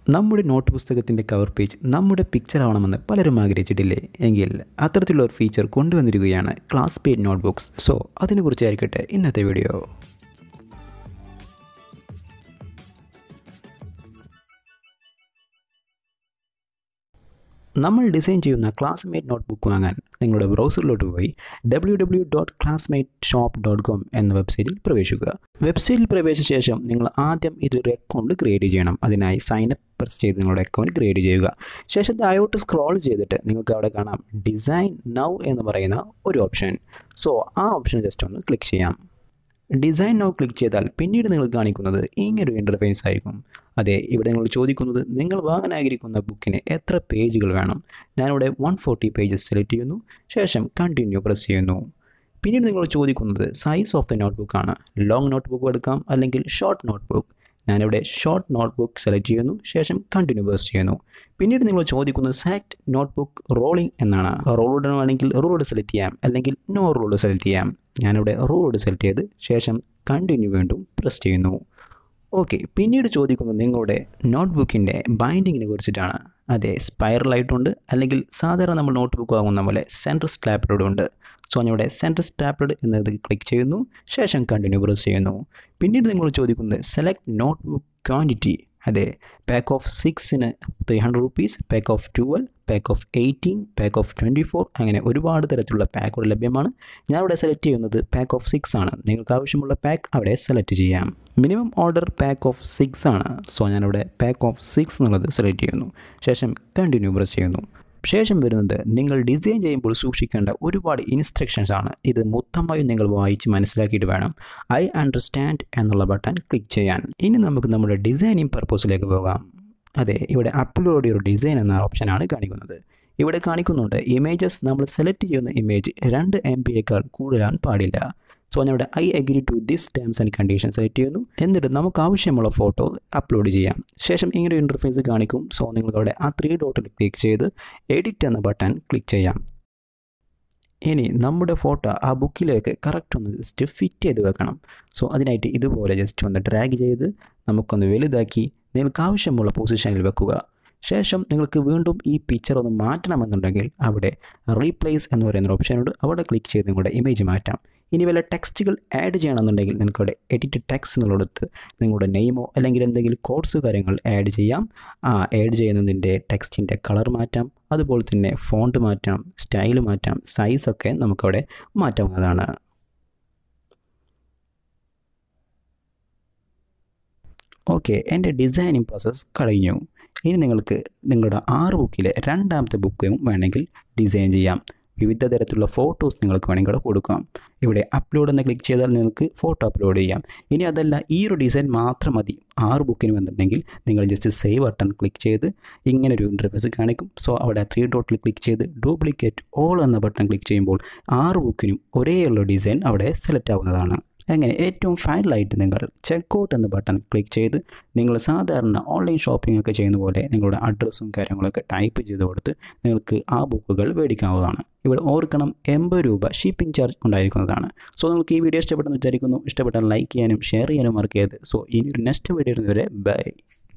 നമ്മുടെ നോട്ട് പുസ്തകത്തിൻ്റെ cover page നമ്മുടെ പിക്ചർ ആവണമെന്ന് പലരും ആഗ്രഹിച്ചിട്ടില്ലേ എങ്കിൽ അത്തരത്തിലുള്ള ഒരു ഫീച്ചർ കൊണ്ടുവന്നിരിക്കുകയാണ് ക്ലാസ് പേജ് നോട്ട്ബുക്സ് സോ അതിനെക്കുറിച്ചായിരിക്കട്ടെ ഇന്നത്തെ വീഡിയോ നമ്മൾ ഡിസൈൻ ചെയ്യുന്ന ക്ലാസ്മേറ്റ് നോട്ട്ബുക്ക് വാങ്ങാൻ നിങ്ങളുടെ ബ്രൗസറിലോട്ട് പോയി W W dot classmate shop dot com എന്ന വെബ്സൈറ്റിൽ പ്രവേശിക്കുക വെബ്സൈറ്റിൽ പ്രവേശിച്ച ശേഷം നിങ്ങൾ ആദ്യം ഇതൊരു അക്കൗണ്ട് ക്രിയേറ്റ് ചെയ്യണം അതിനായി സൈൻ അപ്പ് പ്രസ് ചെയ്ത് നിങ്ങളുടെ അക്കൗണ്ട് ക്രിയേറ്റ് ചെയ്യുക ശേഷം താഴോട്ട് സ്ക്രോൾ ചെയ്തിട്ട് നിങ്ങൾക്ക് അവിടെ കാണാം ഡിസൈൻ നൗ എന്ന് പറയുന്ന ഒരു ഓപ്ഷൻ സോ ആ ഓപ്ഷൻ ജസ്റ്റ് ഒന്ന് ക്ലിക്ക് ചെയ്യാം ഡിസൈൻ നോ ക്ലിക്ക് ചെയ്താൽ പിന്നീട് നിങ്ങൾ കാണിക്കുന്നത് ഇങ്ങനൊരു ഇൻ്റർഫേസ് ആയിരിക്കും അതെ ഇവിടെ നിങ്ങൾ ചോദിക്കുന്നത് നിങ്ങൾ വാങ്ങാൻ ആഗ്രഹിക്കുന്ന ബുക്കിന് എത്ര പേജുകൾ വേണം ഞാനിവിടെ വൺ ഫോർട്ടി പേജസ് സെലക്ട് ചെയ്യുന്നു ശേഷം കണ്ടിന്യൂ പ്രസ് ചെയ്യുന്നു പിന്നീട് നിങ്ങൾ ചോദിക്കുന്നത് സൈസ് ഓഫ് ദ നോട്ട്ബുക്കാണ് ലോങ് നോട്ട്ബുക്ക് എടുക്കാം അല്ലെങ്കിൽ ഷോർട്ട് നോട്ട്ബുക്ക് ഞാനിവിടെ ഷോർട്ട് നോട്ട്ബുക്ക് സെലക്ട് ചെയ്യുന്നു ശേഷം കണ്ടിന്യൂ പ്രസ് ചെയ്യുന്നു പിന്നീട് നിങ്ങൾ ചോദിക്കുന്നത് സെലക്ട് നോട്ട്ബുക്ക് റോളിംഗ് എന്നാണ് റോളോഡ് വേണമെങ്കിൽ റോളോഡ് സെലക്ട് ചെയ്യാം അല്ലെങ്കിൽ നോ റോളോഡ് സെലക്ട് ചെയ്യാം ഞാനിവിടെ റോളോഡ് സെലക്ട് ചെയ്ത് ശേഷം കണ്ടിന്യൂ വീണ്ടും പ്രസ് ചെയ്യുന്നു ഓക്കെ പിന്നീട് ചോദിക്കുന്നത് നിങ്ങളുടെ നോട്ട്ബുക്കിൻ്റെ ബൈൻഡിങ്ങിനെ കുറിച്ചിട്ടാണ് അതെ സ്പൈറലായിട്ടുണ്ട് അല്ലെങ്കിൽ സാധാരണ നമ്മൾ നോട്ട്ബുക്ക് വാങ്ങുന്ന പോലെ സെൻറ്റർ സ്റ്റാപ്ലഡ് ഉണ്ട് സോ ഞാനിവിടെ സെൻറ്റർ സ്റ്റാപ്ലഡ് എന്നത് ക്ലിക്ക് ചെയ്യുന്നു ശേഷം കണ്ടിന്യൂ പ്രസ് ചെയ്യുന്നു പിന്നീട് നിങ്ങൾ ചോദിക്കുന്നത് സെലക്ട് നോട്ട്ബുക്ക് ക്വാണ്ടിറ്റി അതെ പാക്ക് ഓഫ് സിക്സിന് three hundred rupees pack of twelve pack of eighteen pack of twenty four അങ്ങനെ ഒരുപാട് തരത്തിലുള്ള പാക്കുകൾ ലഭ്യമാണ് ഞാൻ ഇവിടെ സെലക്ട് ചെയ്യുന്നത് പാക്ക് ഓഫ് സിക്സ് ആണ് നിങ്ങൾക്ക് ആവശ്യമുള്ള പാക്ക് അവിടെ സെലക്ട് ചെയ്യാം minimum order pack of six ആണ് സോ ഞാനിവിടെ പാക്ക് ഓഫ് സിക്സ് എന്നുള്ളത് സെലക്ട് ചെയ്യുന്നു ശേഷം കണ്ടിന്യൂ പ്രസ് ചെയ്യുന്നു ശേഷം വരുന്നത് നിങ്ങൾ ഡിസൈൻ ചെയ്യുമ്പോൾ സൂക്ഷിക്കേണ്ട ഒരുപാട് ഇൻസ്ട്രക്ഷൻസ് ആണ് ഇത് മൊത്തമായും നിങ്ങൾ വായിച്ച് മനസ്സിലാക്കിയിട്ട് വേണം ഐ അണ്ടർസ്റ്റാൻഡ് എന്നുള്ള ബട്ടൺ ക്ലിക്ക് ചെയ്യാൻ ഇനി നമുക്ക് നമ്മുടെ ഡിസൈനിങ് പർപ്പസിലേക്ക് പോകാം അതെ ഇവിടെ അപ്ലോഡ് ഒരു ഡിസൈൻ എന്ന ഓപ്ഷനാണ് കാണിക്കുന്നത് ഇവിടെ കാണിക്കുന്നുണ്ട് ഇമേജസ് നമ്മൾ സെലക്ട് ചെയ്യുന്ന ഇമേജ് രണ്ട് എം ബിയേക്കാൾ കൂടുതലാൻ പാടില്ല സോ ഞാൻ ഇവിടെ I agree to this terms and condition select ചെയ്യുന്നു എന്നിട്ട് നമുക്ക് ആവശ്യമുള്ള ഫോട്ടോ അപ്ലോഡ് ചെയ്യാം ശേഷം ഇങ്ങനെ ഒരു ഇൻ്റർഫേസ് കാണിക്കും സോ നിങ്ങൾക്ക് അവിടെ ആ ത്രീ ഡോട്ടിൽ ക്ലിക്ക് ചെയ്ത് എഡിറ്റ് എന്ന ബട്ടൺ ക്ലിക്ക് ചെയ്യാം ഇനി നമ്മുടെ ഫോട്ടോ ആ ബുക്കിലേക്ക് കറക്റ്റ് ഒന്ന് ജസ്റ്റ് ഫിറ്റ് ചെയ്ത് വെക്കണം സോ അതിനായിട്ട് ഇതുപോലെ ജസ്റ്റ് ഒന്ന് ഡ്രാഗ് ചെയ്ത് നമുക്കൊന്ന് വലുതാക്കി നിങ്ങൾക്ക് ആവശ്യമുള്ള പൊസിഷനിൽ വെക്കുക ശേഷം നിങ്ങൾക്ക് വീണ്ടും ഈ പിക്ചർ ഒന്ന് മാറ്റണമെന്നുണ്ടെങ്കിൽ അവിടെ റീപ്ലേസ് എന്ന് പറയുന്ന ഓപ്ഷനുണ്ട് അവിടെ ക്ലിക്ക് ചെയ്ത് നിങ്ങളുടെ ഇമേജ് മാറ്റാം ഇനി വല്ല ടെക്സ്റ്റുകൾ ആഡ് ചെയ്യണമെന്നുണ്ടെങ്കിൽ നിങ്ങൾക്ക് അവിടെ എഡിറ്റ് ടെക്സ്റ്റ് എന്നുള്ളടത്ത് നിങ്ങളുടെ നെയിമോ അല്ലെങ്കിൽ എന്തെങ്കിലും കോഡ്സ് കാര്യങ്ങൾ ആഡ് ചെയ്യാം ആ ആഡ് ചെയ്യുന്നതിൻ്റെ ടെക്സ്റ്റിൻ്റെ കളർ മാറ്റാം അതുപോലെ തന്നെ ഫോണ്ട് മാറ്റാം സ്റ്റൈൽ മാറ്റാം സൈസൊക്കെ നമുക്കവിടെ മാറ്റാവുന്നതാണ് ഓക്കെ എൻ്റെ ഡിസൈനിങ് പ്രോസസ്സ് കഴിഞ്ഞു ഇനി നിങ്ങൾക്ക് നിങ്ങളുടെ ആറ് ബുക്കിലെ രണ്ടാമത്തെ ബുക്കും വേണമെങ്കിൽ ഡിസൈൻ ചെയ്യാം വിവിധ തരത്തിലുള്ള ഫോട്ടോസ് നിങ്ങൾക്ക് വേണമെങ്കിൽ ഇവിടെ കൊടുക്കാം ഇവിടെ അപ്ലോഡ് എന്ന് ക്ലിക്ക് ചെയ്താൽ നിങ്ങൾക്ക് ഫോട്ടോ അപ്ലോഡ് ചെയ്യാം ഇനി അതല്ല ഈ ഒരു ഡിസൈൻ മാത്രം മതി ആറ് ബുക്കിന് വന്നിട്ടുണ്ടെങ്കിൽ നിങ്ങൾ ജസ്റ്റ് സേവ് ബട്ടൺ ക്ലിക്ക് ചെയ്ത് ഇങ്ങനെ ഒരു ഇൻ്റർഫേസ് കാണിക്കും സോ അവിടെ ത്രീ ഡോട്ടിൽ ക്ലിക്ക് ചെയ്ത് ഡ്യൂപ്ലിക്കേറ്റ് ഓൾ എന്ന ബട്ടൺ ക്ലിക്ക് ചെയ്യുമ്പോൾ ആറ് ബുക്കിനും ഒരേയുള്ള ഡിസൈൻ അവിടെ സെലക്ട് ആവുന്നതാണ് അങ്ങനെ ഏറ്റവും ഫൈനലായിട്ട് നിങ്ങൾ ചെക്കൗട്ട് എന്ന ബട്ടൺ ക്ലിക്ക് ചെയ്ത് നിങ്ങൾ സാധാരണ ഓൺലൈൻ ഷോപ്പിംഗ് ഒക്കെ ചെയ്യുന്ന പോലെ നിങ്ങളുടെ അഡ്രസ്സും കാര്യങ്ങളൊക്കെ ടൈപ്പ് ചെയ്ത് കൊടുത്ത് നിങ്ങൾക്ക് ആ ബുക്കുകൾ മേടിക്കാവുന്നതാണ് ഇവിടെ ഓർക്കണം എൺപത് രൂപ ഷിപ്പിംഗ് ചാർജ് ഉണ്ടായിരിക്കുന്നതാണ് സോ നിങ്ങൾക്ക് ഈ വീഡിയോ ഇഷ്ടപ്പെട്ടെന്ന് വിചാരിക്കുന്നു ഇഷ്ടപ്പെട്ടാൽ ലൈക്ക് ചെയ്യാനും ഷെയർ ചെയ്യാനും മറക്കരുത് സോ ഇനി ഒരു നെക്സ്റ്റ് വീഡിയോ വരുന്നവരെ ബൈ